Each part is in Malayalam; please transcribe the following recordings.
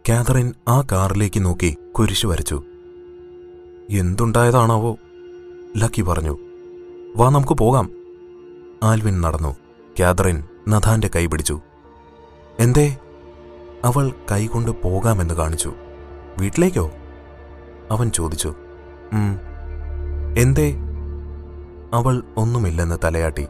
കാതറിൻ ആ കാറിലേക്ക് നോക്കി കുരിശു വരച്ചു എന്തുണ്ടായതാണാവോ ലക്കി പറഞ്ഞു വാ നമുക്ക് പോകാം ആൽവിൻ നടന്നു കാതറിൻ നഥാന്റെ കൈ പിടിച്ചു എന്തേ അവൾ കൈകൊണ്ട് പോകാമെന്ന് കാണിച്ചു വീട്ടിലേക്കോ അവൻ ചോദിച്ചു "ഉം." എന്തേ അവൾ ഒന്നുമില്ലെന്ന് തലയാട്ടി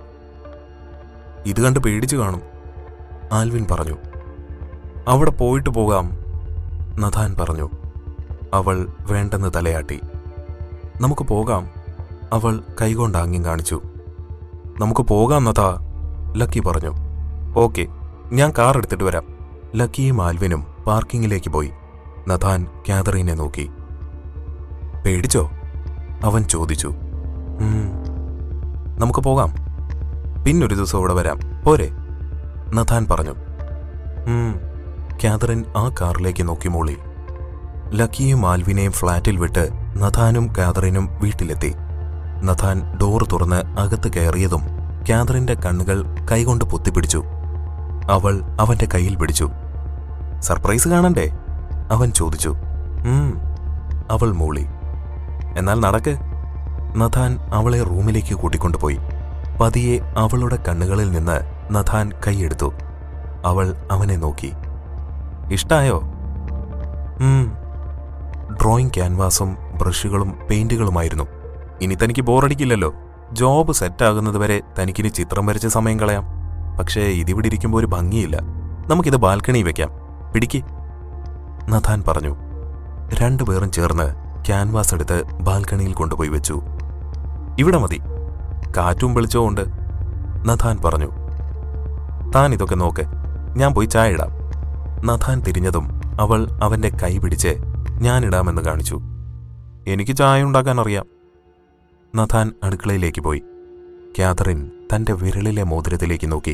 ഇത് കണ്ട് പേടിച്ചു കാണും ആൽവിൻ പറഞ്ഞു അവിടെ പോയിട്ട് പോകാം നഥാൻ പറഞ്ഞു അവൾ വേണ്ടെന്ന് തലയാട്ടി നമുക്ക് പോകാം അവൾ കൈകൊണ്ട് ആംഗ്യം കാണിച്ചു നമുക്ക് പോകാം നഥാ ലക്കി പറഞ്ഞു ഓക്കെ ഞാൻ കാർ എടുത്തിട്ട് വരാം ലക്കിയും ആൽവിനും പാർക്കിങ്ങിലേക്ക് പോയി നഥാൻ കാതറീനെ നോക്കി പേടിച്ചോ അവൻ ചോദിച്ചു "ഉം. നമുക്ക് പോകാം പിന്നൊരു ദിവസം ഇവിടെ വരാം പോരെ നഥാൻ പറഞ്ഞു "ഉം." കാതറിൻ ആ കാറിലേക്ക് നോക്കി മൂളി ലക്കിയും ആൽവിനെയും ഫ്ളാറ്റിൽ വിട്ട് നഥാനും കാതറിനും വീട്ടിലെത്തി നഥാൻ ഡോർ തുറന്ന് അകത്ത് കയറിയതും കാതറിന്റെ കണ്ണുകൾ കൈകൊണ്ട് പൊത്തിപ്പിടിച്ചു അവൾ അവന്റെ കയ്യിൽ പിടിച്ചു സർപ്രൈസ് കാണണ്ടേ അവൻ ചോദിച്ചു "ഉം." അവൾ മൂളി എന്നാൽ നടക്ക് നഥാൻ അവളെ റൂമിലേക്ക് കൂട്ടിക്കൊണ്ടുപോയി പതിയെ അവളുടെ കണ്ണുകളിൽ നിന്ന് നഥാൻ കൈയെടുത്തു അവൾ അവനെ നോക്കി ഇഷ്ടായോ ഉം. ഡ്രോയിങ് ക്യാൻവാസും ബ്രഷുകളും പെയിന്റുകളുമായിരുന്നു ഇനി തനിക്ക് ബോറടിക്കില്ലല്ലോ ജോബ് സെറ്റാകുന്നതുവരെ തനിക്കിനി ചിത്രം വരച്ച് സമയം കളയാം പക്ഷേ ഇതിവിടെ ഇരിക്കുമ്പോൾ ഒരു ഭംഗിയില്ല നമുക്കിത് ബാൽക്കണി വെക്കാം പിടിക്ക് നഥാൻ പറഞ്ഞു രണ്ടുപേരും ചേർന്ന് ക്യാൻവാസ് എടുത്ത് ബാൽക്കണിയിൽ കൊണ്ടുപോയി വെച്ചു ഇവിടെ മതി കാറ്റും വെളിച്ചവും ഉണ്ട് നഥാൻ പറഞ്ഞു താൻ ഇതൊക്കെ നോക്ക് ഞാൻ പോയി ചായ ഇടാം നഥാൻ തിരിഞ്ഞതും അവൾ അവന്റെ കൈ പിടിച്ച് ഞാനിടാമെന്ന് കാണിച്ചു എനിക്ക് ചായ ഉണ്ടാക്കാൻ അറിയാം നഥാൻ അടുക്കളയിലേക്ക് പോയി കാതറിൻ തന്റെ വിരളിലെ മോതിരത്തിലേക്ക് നോക്കി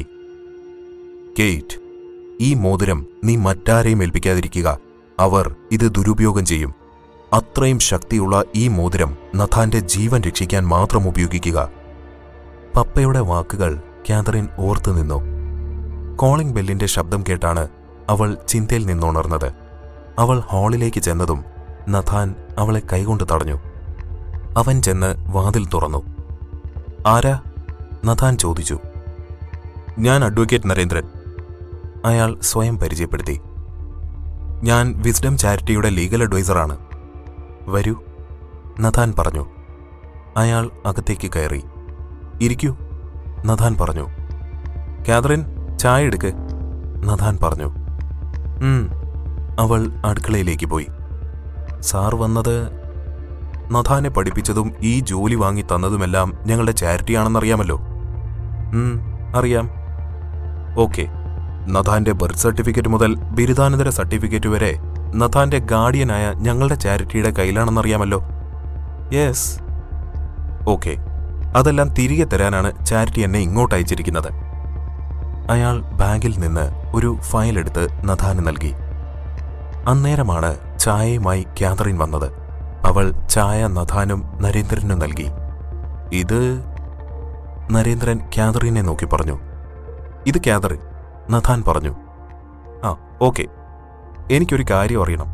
കേറ്റ് ഈ മോതിരം നീ മറ്റാരെയും ഏൽപ്പിക്കാതിരിക്കുക അവർ ഇത് ദുരുപയോഗം ചെയ്യും അത്രയും ശക്തിയുള്ള ഈ മോതിരം നഥാന്റെ ജീവൻ രക്ഷിക്കാൻ മാത്രം ഉപയോഗിക്കുക പപ്പയുടെ വാക്കുകൾ കാതറിൻ ഓർത്തു നിന്നു കോളിംഗ് ബെല്ലിന്റെ ശബ്ദം കേട്ടാണ് അവൾ ചിന്തയിൽ നിന്നുണർന്നത് അവൾ ഹാളിലേക്ക് ചെന്നതും നഥാൻ അവളെ കൈകൊണ്ട് തടഞ്ഞു അവൻ ചെന്ന് വാതിൽ തുറന്നു ആരാ നഥാൻ ചോദിച്ചു ഞാൻ അഡ്വക്കേറ്റ് നരേന്ദ്രൻ അയാൾ സ്വയം പരിചയപ്പെടുത്തി ഞാൻ വിസ്ഡം ചാരിറ്റിയുടെ ലീഗൽ അഡ്വൈസറാണ് വരൂ നഥാൻ പറഞ്ഞു അയാൾ അകത്തേക്ക് കയറി ഇരിക്കൂ നഥാൻ പറഞ്ഞു കാതറിൻ ചായ എടുക്ക് നഥാൻ പറഞ്ഞു ഉം അവൾ അടുക്കളയിലേക്ക് പോയി സാർ വന്നത് നഥാനെ പഠിപ്പിച്ചതും ഈ ജോലി വാങ്ങി തന്നതുമെല്ലാം ഞങ്ങളുടെ ചാരിറ്റിയാണെന്നറിയാമല്ലോ ഉം അറിയാം ഓക്കെ നഥാന്റെ ബർത്ത് സർട്ടിഫിക്കറ്റ് മുതൽ ബിരുദാനന്തര സർട്ടിഫിക്കറ്റ് വരെ നഥാന്റെ ഗാർഡിയനായ ഞങ്ങളുടെ ചാരിറ്റിയുടെ കയ്യിലാണെന്നറിയാമല്ലോ യെസ് ഓക്കെ അതെല്ലാം തിരികെ തരാനാണ് ചാരിറ്റി എന്നെ ഇങ്ങോട്ട് അയച്ചിരിക്കുന്നത് അയാൾ ബാഗിൽ നിന്ന് ഒരു ഫയൽ എടുത്ത് നഥാന് നൽകി അന്നേരമാണ് ചായയുമായി കാതറിൻ വന്നത് അവൾ ചായ നഥാനും നരേന്ദ്രനും നൽകി ഇത് നരേന്ദ്രൻ കാതറിനെ നോക്കി പറഞ്ഞു ഇത് കാതറിൻ നഥാൻ പറഞ്ഞു ആ ഓക്കെ എനിക്കൊരു കാര്യം അറിയണം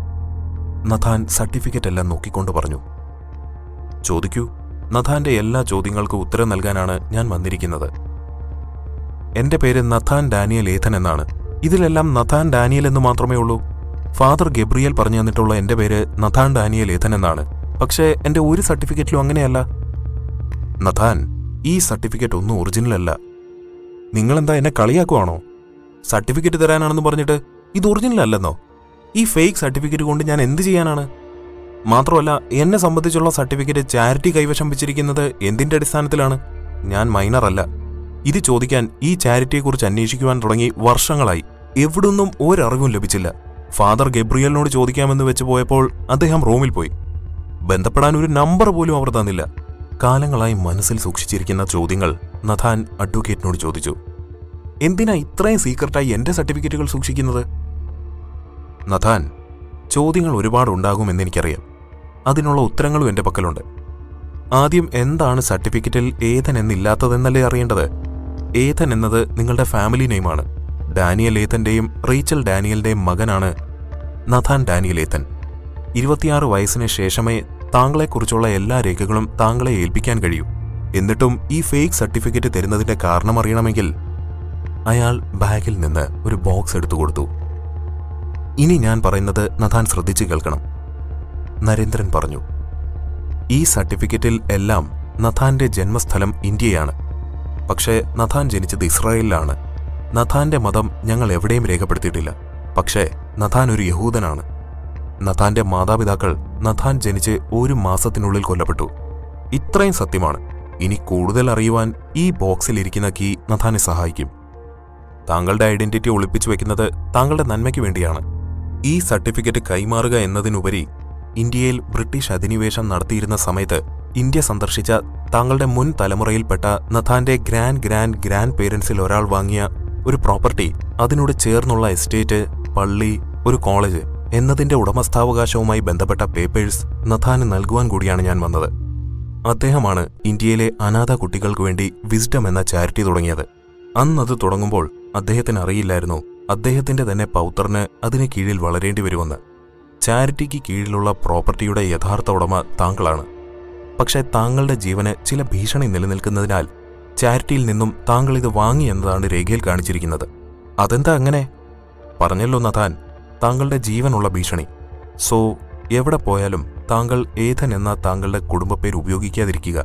നഥാൻ സർട്ടിഫിക്കറ്റ് എല്ലാം നോക്കിക്കൊണ്ട് പറഞ്ഞു ചോദിക്കൂ നഥാന്റെ എല്ലാ ചോദ്യങ്ങൾക്കും ഉത്തരം നൽകാനാണ് ഞാൻ വന്നിരിക്കുന്നത് എന്റെ പേര് നഥാൻ ഡാനിയൽ ഏഥൻ എന്നാണ് ഇതിലെല്ലാം നഥാൻ ഡാനിയൽ എന്ന് മാത്രമേ ഉള്ളൂ ഫാദർ ഗബ്രിയൽ പറഞ്ഞു തന്നിട്ടുള്ള എന്റെ പേര് നഥാൻ ഡാനിയൽ ഏഥൻ എന്നാണ് പക്ഷേ എന്റെ ഒരു സർട്ടിഫിക്കറ്റിലും അങ്ങനെയല്ല നഥാൻ ഈ സർട്ടിഫിക്കറ്റ് ഒന്നും ഒറിജിനൽ അല്ല നിങ്ങളെന്താ എന്നെ കളിയാക്കുവാണോ സർട്ടിഫിക്കറ്റ് തരാനാണെന്ന് പറഞ്ഞിട്ട് ഇത് ഒറിജിനൽ അല്ലെന്നോ ഈ ഫേക്ക് സർട്ടിഫിക്കറ്റ് കൊണ്ട് ഞാൻ എന്ത് ചെയ്യാനാണ് മാത്രമല്ല എന്നെ സംബന്ധിച്ചുള്ള സർട്ടിഫിക്കറ്റ് ചാരിറ്റി കൈവശം വെച്ചിരിക്കുന്നത് എന്തിന്റെ അടിസ്ഥാനത്തിലാണ് ഞാൻ മൈനർ അല്ല ഇത് ചോദിക്കാൻ ഈ ചാരിറ്റിയെക്കുറിച്ച് അന്വേഷിക്കുവാൻ തുടങ്ങി വർഷങ്ങളായി എവിടുന്നും ഒരറിവും ലഭിച്ചില്ല ഫാദർ ഗബ്രിയലിനോട് ചോദിക്കാമെന്ന് വെച്ച് പോയപ്പോൾ അദ്ദേഹം റൂമിൽ പോയി ബന്ധപ്പെടാൻ ഒരു നമ്പർ പോലും അവർ തന്നില്ല കാലങ്ങളായി മനസ്സിൽ സൂക്ഷിച്ചിരിക്കുന്ന ചോദ്യങ്ങൾ നഥാൻ അഡ്വക്കേറ്റിനോട് ചോദിച്ചു എന്തിനാ ഇത്രയും സീക്രട്ടായി എന്റെ സർട്ടിഫിക്കറ്റുകൾ സൂക്ഷിക്കുന്നത് നഥാൻ ചോദ്യങ്ങൾ ഒരുപാട് ഉണ്ടാകുമെന്ന് എനിക്കറിയാം അതിനുള്ള ഉത്തരങ്ങളും എന്റെ പക്കലുണ്ട് ആദ്യം എന്താണ് സർട്ടിഫിക്കറ്റിൽ ഏതൻ എന്നില്ലാത്തതെന്നല്ലേ അറിയേണ്ടത് ഏതൻ എന്നത് നിങ്ങളുടെ ഫാമിലി നെയിമാണ് ഡാനിയൽ ഏതന്റെയും റീച്ചൽ ഡാനിയലിന്റെയും മകനാണ് നഥാൻ ഡാനിയലേത്തൻ ഇരുപത്തിയാറ് വയസ്സിന് ശേഷമേ താങ്കളെക്കുറിച്ചുള്ള എല്ലാ രേഖകളും താങ്കളെ ഏൽപ്പിക്കാൻ കഴിയൂ എന്നിട്ടും ഈ ഫേക്ക് സർട്ടിഫിക്കറ്റ് തരുന്നതിന്റെ കാരണം അറിയണമെങ്കിൽ അയാൾ ബാഗിൽ നിന്ന് ഒരു ബോക്സ് എടുത്തു കൊടുത്തു ഇനി ഞാൻ പറയുന്നത് നഥാൻ ശ്രദ്ധിച്ചു കേൾക്കണം നരേന്ദ്രൻ പറഞ്ഞു ഈ സർട്ടിഫിക്കറ്റിൽ എല്ലാം നഥാന്റെ ജന്മസ്ഥലം ഇന്ത്യയാണ് പക്ഷേ നഥാൻ ജനിച്ചത് ഇസ്രായേലിലാണ് നഥാന്റെ മതം ഞങ്ങൾ എവിടെയും രേഖപ്പെടുത്തിയിട്ടില്ല പക്ഷേ നഥാൻ ഒരു യഹൂദനാണ് നഥാന്റെ മാതാപിതാക്കൾ നഥാൻ ജനിച്ച് ഒരു മാസത്തിനുള്ളിൽ കൊല്ലപ്പെട്ടു ഇത്രയും സത്യമാണ് ഇനി കൂടുതൽ അറിയുവാൻ ഈ ബോക്സിൽ ഇരിക്കുന്ന കീ നഥാനെ സഹായിക്കും താങ്കളുടെ ഐഡന്റിറ്റി ഒളിപ്പിച്ചു വെക്കുന്നത് താങ്കളുടെ നന്മയ്ക്ക് വേണ്ടിയാണ് ഈ സർട്ടിഫിക്കറ്റ് കൈമാറുക എന്നതിനുപരി ഇന്ത്യയിൽ ബ്രിട്ടീഷ് അധിനിവേശം നടത്തിയിരുന്ന സമയത്ത് ഇന്ത്യ സന്ദർശിച്ച താങ്കളുടെ മുൻ തലമുറയിൽപ്പെട്ട നഥാന്റെ ഗ്രാൻഡ് ഗ്രാൻഡ് ഗ്രാൻഡ് പേരൻസിൽ ഒരാൾ വാങ്ങിയ ഒരു പ്രോപ്പർട്ടി അതിനോട് ചേർന്നുള്ള എസ്റ്റേറ്റ് പള്ളി ഒരു കോളേജ് എന്നതിന്റെ ഉടമസ്ഥാവകാശവുമായി ബന്ധപ്പെട്ട പേപ്പേഴ്സ് നഥാന് നൽകുവാൻ കൂടിയാണ് ഞാൻ വന്നത് അദ്ദേഹമാണ് ഇന്ത്യയിലെ അനാഥ കുട്ടികൾക്ക് വേണ്ടി വിസ്ഡം എന്ന ചാരിറ്റി തുടങ്ങിയത് അന്നത് തുടങ്ങുമ്പോൾ അദ്ദേഹത്തിന് അറിയില്ലായിരുന്നു അദ്ദേഹത്തിന്റെ തന്നെ പൗത്രന് അതിന് കീഴിൽ വളരേണ്ടി വരുമെന്ന് ചാരിറ്റിക്ക് കീഴിലുള്ള പ്രോപ്പർട്ടിയുടെ യഥാർത്ഥ ഉടമ താങ്കളാണ് പക്ഷേ താങ്കളുടെ ജീവന് ചില ഭീഷണി നിലനിൽക്കുന്നതിനാൽ ചാരിറ്റിയിൽ നിന്നും താങ്കൾ ഇത് വാങ്ങി എന്നതാണ് രേഖയിൽ കാണിച്ചിരിക്കുന്നത് അതെന്താ അങ്ങനെ പറഞ്ഞല്ലോ നഥാൻ താങ്കളുടെ ജീവനുള്ള ഭീഷണി സോ എവിടെ പോയാലും താങ്കൾ ഏതൻ എന്ന താങ്കളുടെ കുടുംബപ്പേര് ഉപയോഗിക്കാതിരിക്കുക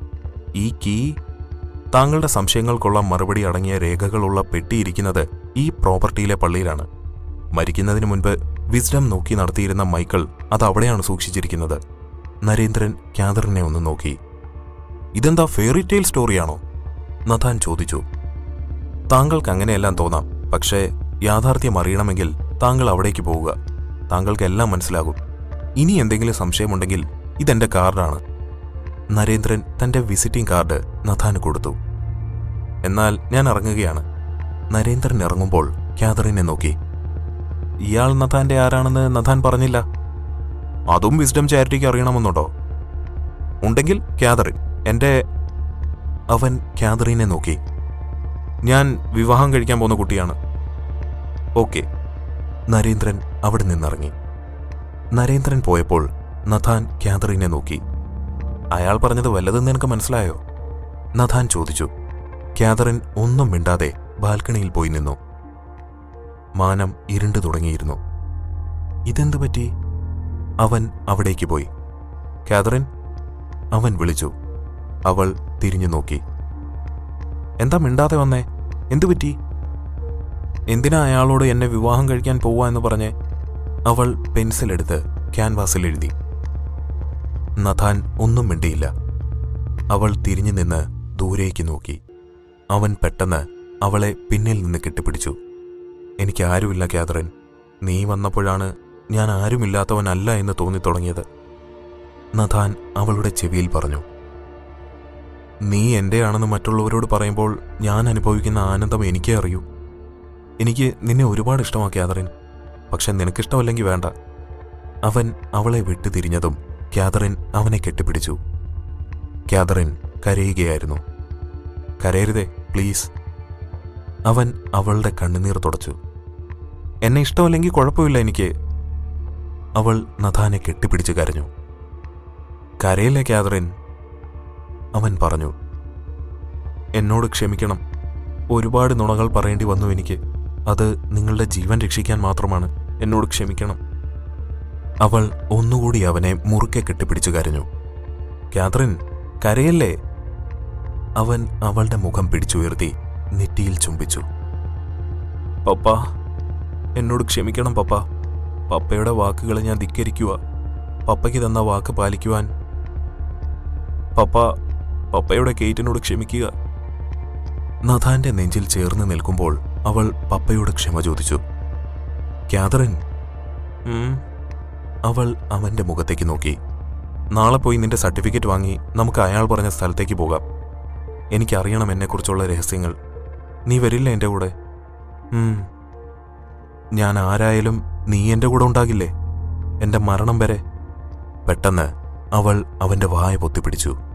ഈ കീ താങ്കളുടെ സംശയങ്ങൾക്കുള്ള മറുപടി അടങ്ങിയ രേഖകളുള്ള പെട്ടിയിരിക്കുന്നത് ഈ പ്രോപ്പർട്ടിയിലെ പള്ളിയിലാണ് മരിക്കുന്നതിന് മുൻപ് വിസ്ഡം നോക്കി നടത്തിയിരുന്ന മൈക്കിൾ അത് അവിടെയാണ് സൂക്ഷിച്ചിരിക്കുന്നത് നരേന്ദ്രൻ ക്യാദറിനെ ഒന്ന് നോക്കി ഇതെന്താ ഫെയറി ടെയിൽ സ്റ്റോറിയാണോ നഥാൻ ചോദിച്ചു താങ്കൾക്ക് അങ്ങനെയെല്ലാം തോന്നാം പക്ഷേ യാഥാർത്ഥ്യം അറിയണമെങ്കിൽ താങ്കൾ അവിടേക്ക് പോവുക താങ്കൾക്ക് എല്ലാം മനസ്സിലാകും ഇനി എന്തെങ്കിലും സംശയമുണ്ടെങ്കിൽ ഇതെന്റെ കാർഡാണ് നരേന്ദ്രൻ തന്റെ വിസിറ്റിംഗ് കാർഡ് നഥാന് കൊടുത്തു എന്നാൽ ഞാൻ ഇറങ്ങുകയാണ് നരേന്ദ്രൻ ഇറങ്ങുമ്പോൾ ക്യാദറിനെ നോക്കി ഇയാൾ നഥാന്റെ ആരാണെന്ന് നഥാൻ പറഞ്ഞില്ല അതും വിസ്ഡം ചാരിറ്റിക്ക് അറിയണമെന്നുണ്ടോ ഉണ്ടെങ്കിൽ ക്യാദറിൻ എന്റെ അവൻ ക്യാദറിനെ നോക്കി ഞാൻ വിവാഹം കഴിക്കാൻ പോകുന്ന കുട്ടിയാണ് ഓക്കെ നരേന്ദ്രൻ അവിടെ നിന്നിറങ്ങി നരേന്ദ്രൻ പോയപ്പോൾ നഥാൻ ക്യാദറിനെ നോക്കി അയാൾ പറഞ്ഞത് വല്ലതെന്ന് നിനക്ക് മനസ്സിലായോ നഥാൻ ചോദിച്ചു ക്യാദറിൻ ഒന്നും മിണ്ടാതെ ബാൽക്കണിയിൽ പോയി നിന്നു മാനം ഇരുണ്ടു തുടങ്ങിയിരുന്നു ഇതെന്തു പറ്റി അവൻ അവിടേക്ക് പോയി കാതറിൻ അവൻ വിളിച്ചു അവൾ തിരിഞ്ഞു നോക്കി എന്താ മിണ്ടാതെ വന്നേ എന്തു പറ്റി എന്തിനാ അയാളോട് എന്നെ വിവാഹം കഴിക്കാൻ പോവാ എന്ന് പറഞ്ഞ് അവൾ പെൻസിലെടുത്ത് ക്യാൻവാസിൽ എഴുതി നഥാൻ ഒന്നും മിണ്ടിയില്ല അവൾ തിരിഞ്ഞു നിന്ന് ദൂരേക്ക് നോക്കി അവൻ പെട്ടെന്ന് അവളെ പിന്നിൽ നിന്ന് കെട്ടിപ്പിടിച്ചു എനിക്ക് ആരുമില്ല കാതറിൻ നീ വന്നപ്പോഴാണ് ഞാൻ ആരുമില്ലാത്തവനല്ല എന്ന് തോന്നിത്തുടങ്ങിയത് നഥാൻ അവളുടെ ചെവിയിൽ പറഞ്ഞു നീ എന്റെയാണെന്ന് മറ്റുള്ളവരോട് പറയുമ്പോൾ ഞാൻ അനുഭവിക്കുന്ന ആനന്ദം എനിക്കേ അറിയൂ എനിക്ക് നിന്നെ ഒരുപാട് ഇഷ്ടമാ കാതറിൻ പക്ഷെ നിനക്കിഷ്ടമല്ലെങ്കിൽ വേണ്ട അവൻ അവളെ വിട്ടുതിരിഞ്ഞതും കാതറിൻ അവനെ കെട്ടിപ്പിടിച്ചു കാതറിൻ കരയുകയായിരുന്നു കരയരുതേ പ്ലീസ് അവൻ അവളുടെ കണ്ണുനീർ തുടച്ചു എന്നെ ഇഷ്ടമല്ലെങ്കിൽ കുഴപ്പമില്ല എനിക്ക് അവൾ നഥാനെ കെട്ടിപ്പിടിച്ച് കരഞ്ഞു കരയില്ലേ കാതറിൻ അവൻ പറഞ്ഞു എന്നോട് ക്ഷമിക്കണം ഒരുപാട് നുണകൾ പറയേണ്ടി വന്നു എനിക്ക് അത് നിങ്ങളുടെ ജീവൻ രക്ഷിക്കാൻ മാത്രമാണ് എന്നോട് ക്ഷമിക്കണം അവൾ ഒന്നുകൂടി അവനെ മുറുക്കെ കെട്ടിപ്പിടിച്ചു കരഞ്ഞു കാതറിൻ കരയല്ലേ അവൻ അവളുടെ മുഖം പിടിച്ചുയർത്തി നെറ്റിയിൽ ചുംബിച്ചു പപ്പ എന്നോട് ക്ഷമിക്കണം പപ്പ പപ്പയുടെ വാക്കുകളെ ഞാൻ ധിക്കരിക്കുക പപ്പയ്ക്ക് തന്ന വാക്ക് പാലിക്കുവാൻ പപ്പ പപ്പയുടെ കേറ്റിനോട് ക്ഷമിക്കുക നഥാന്റെ നെഞ്ചിൽ ചേർന്ന് നിൽക്കുമ്പോൾ അവൾ പപ്പയോട് ക്ഷമ ചോദിച്ചു കാതറിൻ ഉം. അവൾ അവന്റെ മുഖത്തേക്ക് നോക്കി നാളെ പോയി നിന്റെ സർട്ടിഫിക്കറ്റ് വാങ്ങി നമുക്ക് അയാൾ പറഞ്ഞ സ്ഥലത്തേക്ക് പോകാം എനിക്കറിയണം എന്നെക്കുറിച്ചുള്ള രഹസ്യങ്ങൾ നീ വരില്ല എൻ്റെ കൂടെ ഉം. ഞാൻ ആരായാലും നീ എൻ്റെ കൂടെ ഉണ്ടാകില്ലേ എൻ്റെ മരണം വരെ പെട്ടെന്ന് അവൾ അവന്റെ വായ പൊത്തിപ്പിടിച്ചു